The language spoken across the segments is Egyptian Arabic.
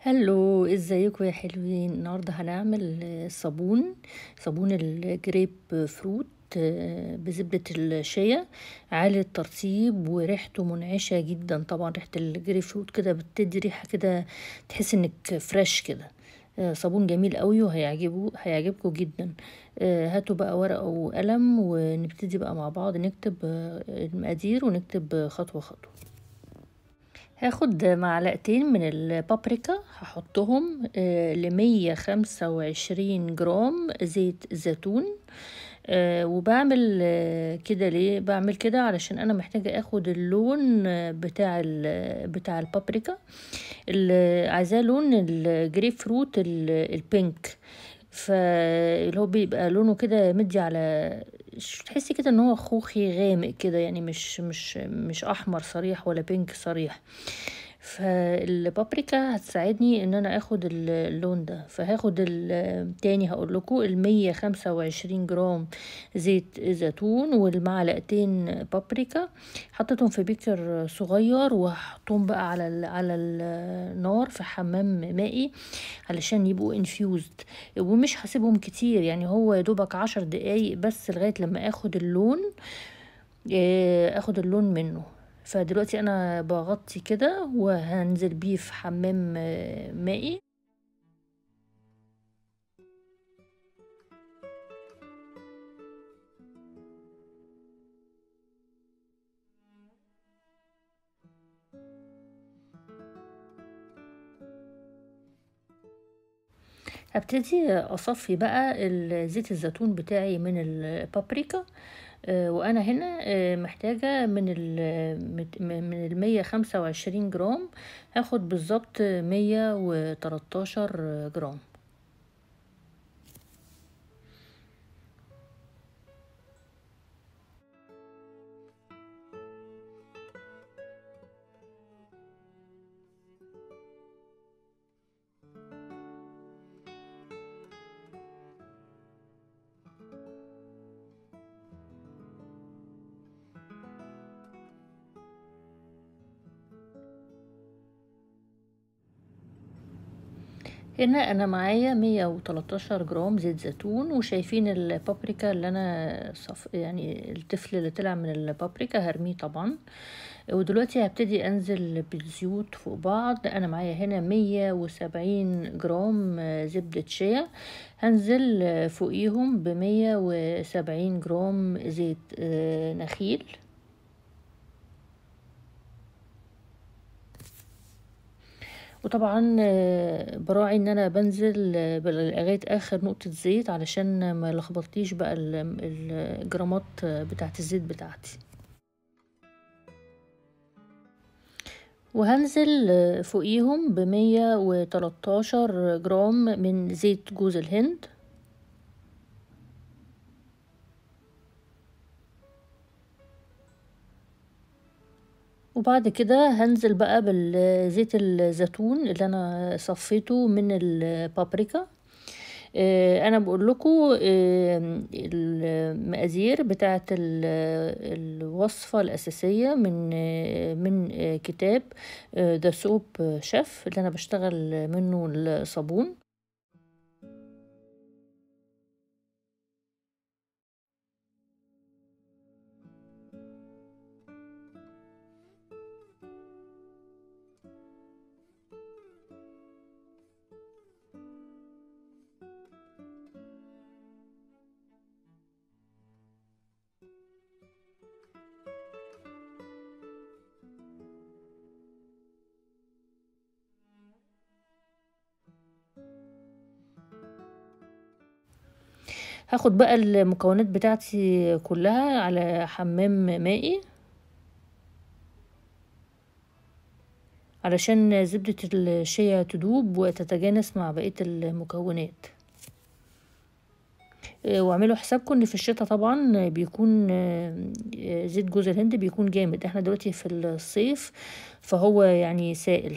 هلو ازيكم يا حلوين النهارده هنعمل آه، صابون صابون الجريب فروت آه، بزبدة الشيا عالي الترطيب وريحته منعشة جدا طبعا ريحة الجريب فروت كده بتدي ريحة كده تحس انك فريش كده آه، صابون جميل قوي وهيعجبه هيعجبكم جدا آه، هاتوا بقى ورقة وقلم ونبتدي بقى مع بعض نكتب آه، المقادير ونكتب خطوة خطوة هاخد معلقتين من البابريكا هحطهم لمية خمسة وعشرين جرام زيت زيتون آه، وبعمل آه، كده ليه بعمل كده علشان انا محتاجة اخد اللون آه، بتاع ال- بتاع البابريكا ال- عايزاه لون الجريب فروت ال- البينك فاللي هو بيبقى لونه كده مدي على ش- تحسي كده ان هو خوخي غامق كده يعني مش مش مش احمر صريح ولا بينك صريح فالبابريكا هتساعدني ان انا اخد ال- اللون ده فهاخد ال- تاني هقول لكم المية خمسة وعشرين جرام زيت زيتون والمعلقتين بابريكا حطيتهم في بيكر صغير وهحطهم بقى على ال على النار في حمام مائي علشان يبقوا انفيوزد ومش هسيبهم كتير يعني هو يا دوبك عشر دقايق بس لغاية لما اخد اللون آه، اخد اللون منه فدلوقتي انا بغطي كده وهنزل بيه في حمام آه، مائي هبتدي اصفي بقى ال- زيت الزيتون بتاعي من البابريكا آه، وانا هنا آه، محتاجة من ال مت- من المية خمسة وعشرين جرام هاخد بالظبط مية وتلاتاشر جرام هنا انا معايا مية وتلاتاشر جرام زيت زيتون وشايفين البابريكا اللي انا صف يعني التفل اللي طلع من البابريكا هرميه طبعا ودلوقتي هبتدي انزل بالزيوت فوق بعض انا معايا هنا مية وسبعين جرام زبدة شيا هنزل فوقيهم بمية وسبعين جرام زيت آه، نخيل وطبعا آه، براعي ان انا بنزل آه، بال- لغايه اخر نقطه زيت علشان ما لخبطليش بقى ال- الجرامات آه، بتاعت الزيت بتاعتي وهنزل آه، فوقيهم بمية وتلاتاشر جرام من زيت جوز الهند وبعد كده هنزل بقى بالزيت الزيتون اللي انا صفيته من البابريكا آه، انا بقول لكم المقادير بتاعه الوصفه الاساسيه من آه، من آه، كتاب ذا سوب شيف اللي انا بشتغل منه الصابون هاخد بقى المكونات بتاعتي كلها على حمام مائي علشان زبدة الشيا تدوب وتتجانس مع بقية المكونات آه، واعملوا حسابكم ان في الشتاء طبعا بيكون آه، آه، زيت جوز الهند بيكون جامد احنا دلوقتي في الصيف فهو يعني سائل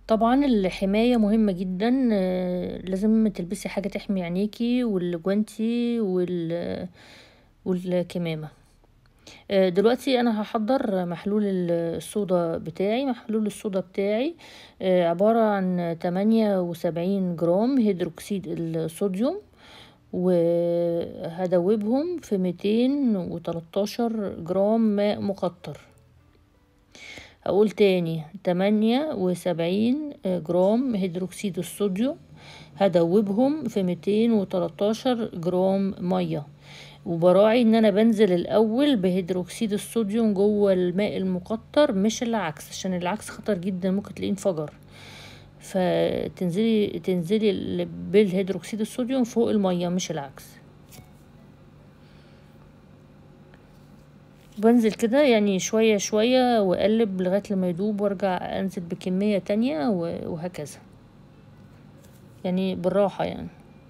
طبعا الحماية مهمة جدا آه، لازم تلبسي حاجة تحمي عينيكي والجوانتي وال والكمامة آه، دلوقتي انا هحضر محلول الصودا بتاعي محلول الصودا بتاعي آه، عبارة عن تمانية وسبعين جرام هيدروكسيد الصوديوم وهدوبهم في ميتين وتلاتاشر جرام ماء مقطر هقول تاني تمانية وسبعين جرام هيدروكسيد الصوديوم هدوبهم في ميتين وتلاتاشر جرام مية وبراعي ان انا بنزل الاول بهيدروكسيد الصوديوم جوه الماء المقطر مش العكس عشان العكس خطر جدا ممكن تلاقيه انفجر فتنزلي تنزلي بالهيدروكسيد الصوديوم فوق الميه مش العكس بنزل كده يعني شوية شوية واقلب لغاية لما يدوب وارجع انزل بكمية تانية وهكذا يعني بالراحة يعني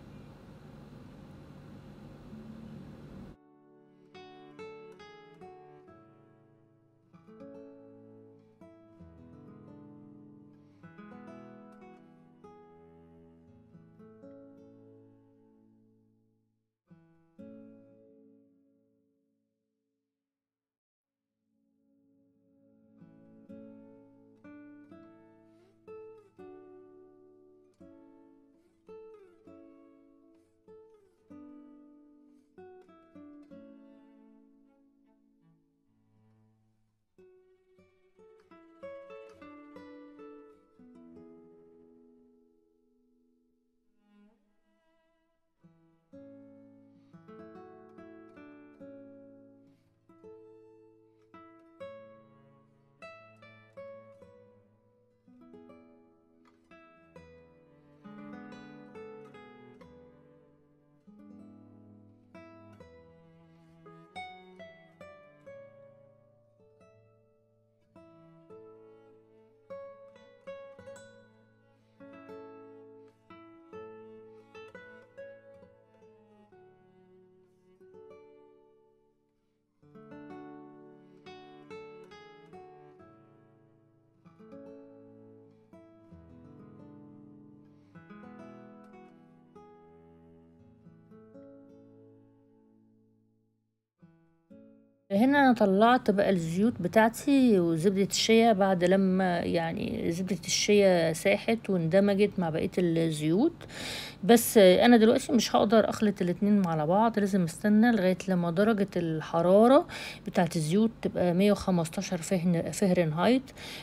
هنا انا طلعت بقى الزيوت بتاعتي وزبدة الشيا بعد لما يعني زبدة الشيا ساحت واندمجت مع بقية الزيوت بس انا دلوقتي مش هقدر اخلط الاتنين على بعض لازم استنى لغاية لما درجة الحرارة بتاعت الزيوت تبقى مية وخمستاشر فهرنهايت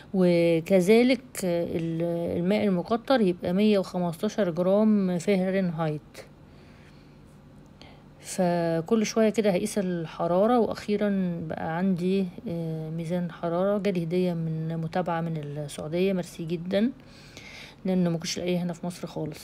وكذلك الماء المقطر يبقى مية وخمستاشر جرام فهرنهايت فكل شوية كده هقيس الحرارة واخيرا بقى عندي ميزان حرارة جالي هدية من متابعة من السعودية ميرسي جدا لان مكنتش لاقيها هنا في مصر خالص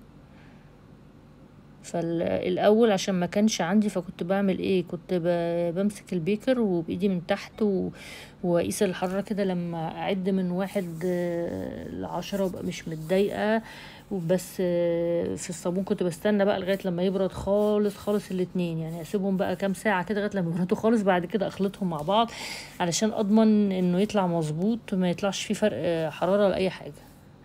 فالاول عشان ما كانش عندي فكنت بعمل ايه كنت بمسك البيكر وبايدي من تحت واقيس الحرارة كده لما اعد من واحد لعشرة وابقى مش متضايقة وبس في الصابون كنت بستنى بقى لغايه لما يبرد خالص خالص الاتنين يعني اسيبهم بقى كام ساعه كده لغايه لما يبردوا خالص بعد كده اخلطهم مع بعض علشان اضمن انه يطلع مظبوط ما يطلعش فيه فرق حراره ولا اي حاجه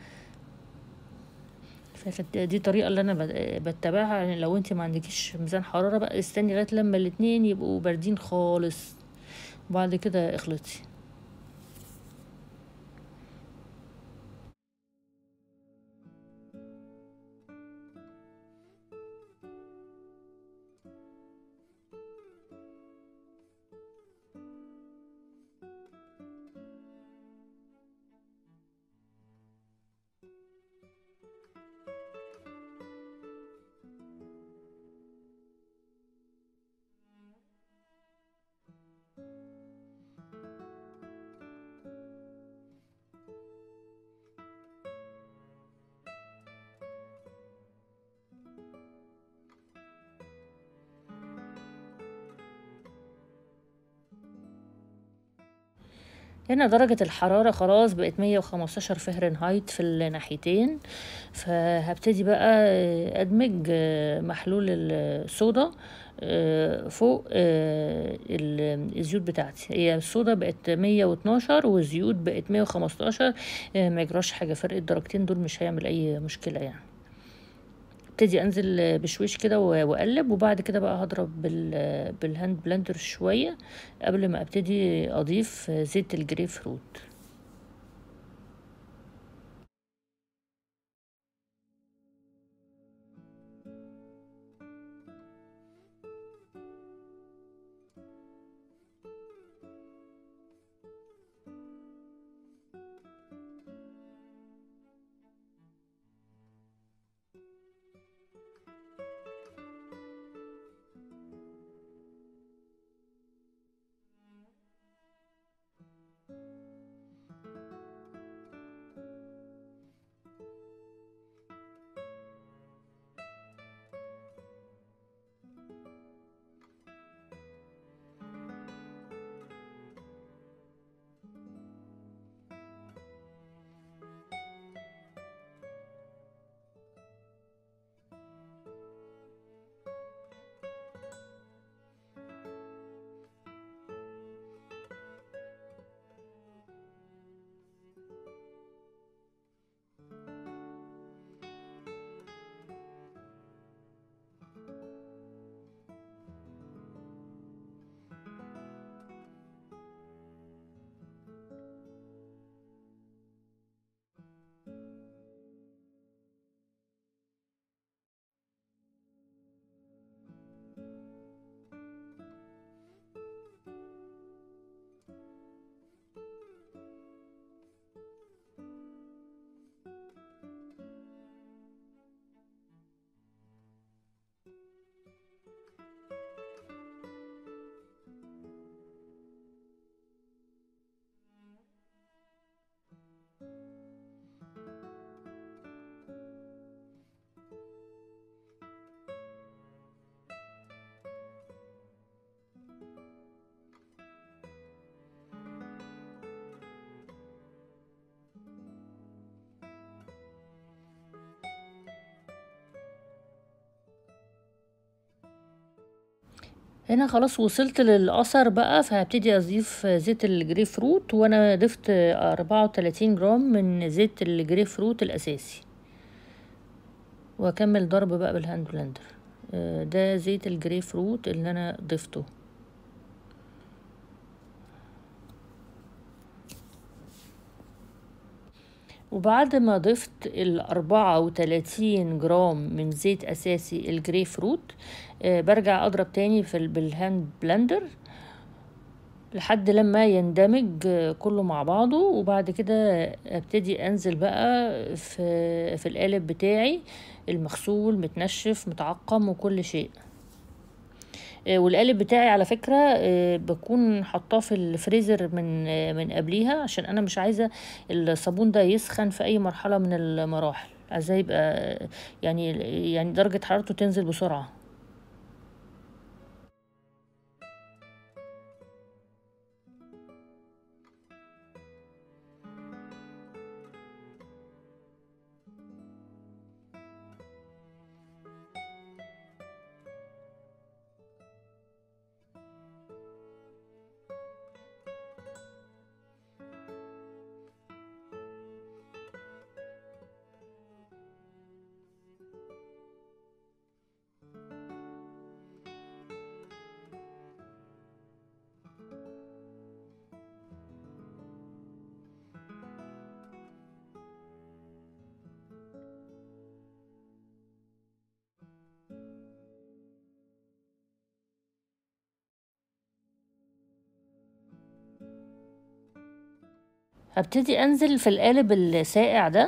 دي الطريقه اللي انا بتبعها يعني لو انت ما عندكيش ميزان حراره بقى استني لغايه لما الاتنين يبقوا باردين خالص وبعد كده اخلطي هنا درجة الحرارة خلاص بقت مية وخمستاشر فهرنهايت في الناحيتين فهبتدي بقى أدمج محلول الصودا فوق الزيوت بتاعتي هي الصودا بقت مية واتناشر والزيوت بقت مية وخمستاشر ما يجراش حاجة فرق الدرجتين دول مش هيعمل أي مشكلة يعني ابتدي انزل بشويش كده واقلب وبعد كده بقى هضرب بالهاند بلندر شويه قبل ما ابتدي اضيف زيت الجريب فروت هنا خلاص وصلت للأثر بقى فهبتدي أضيف زيت الجري فروت وأنا ضفت أربعة وتلاتين جرام من زيت الجري فروت الأساسي وأكمل ضرب بقى بالهاند بلندر ده زيت الجري فروت اللي أنا ضفته وبعد ما ضفت الأربعة وتلاتين جرام من زيت أساسي الجري فروت آه برجع أضرب تاني في بالهاند بلندر لحد لما يندمج كله مع بعضه وبعد كده ابتدي انزل بقى في في القالب بتاعي المغسول متنشف متعقم وكل شيء والقالب بتاعي على فكره بكون حطاه في الفريزر من من قبليها عشان انا مش عايزه الصابون ده يسخن في اي مرحله من المراحل عايزاه يبقى يعني يعني درجه حرارته تنزل بسرعه هبتدي انزل في القالب الساقع ده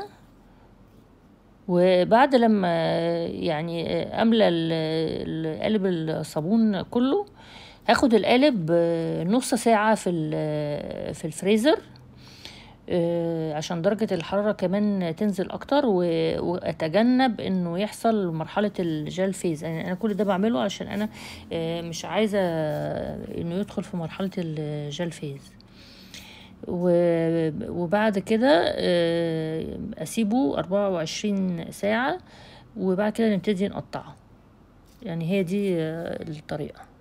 وبعد لما يعني املى القالب الصابون كله هاخد القالب نص ساعة في في الفريزر عشان درجة الحرارة كمان تنزل اكتر واتجنب انه يحصل مرحلة الجل فيز يعني انا كل ده بعمله عشان انا مش عايزة انه يدخل في مرحلة الجل فيز و- وبعد كده آه، اسيبه اربعة وعشرين ساعة وبعد كده نبتدي نقطعه يعني هي دي آه، الطريقة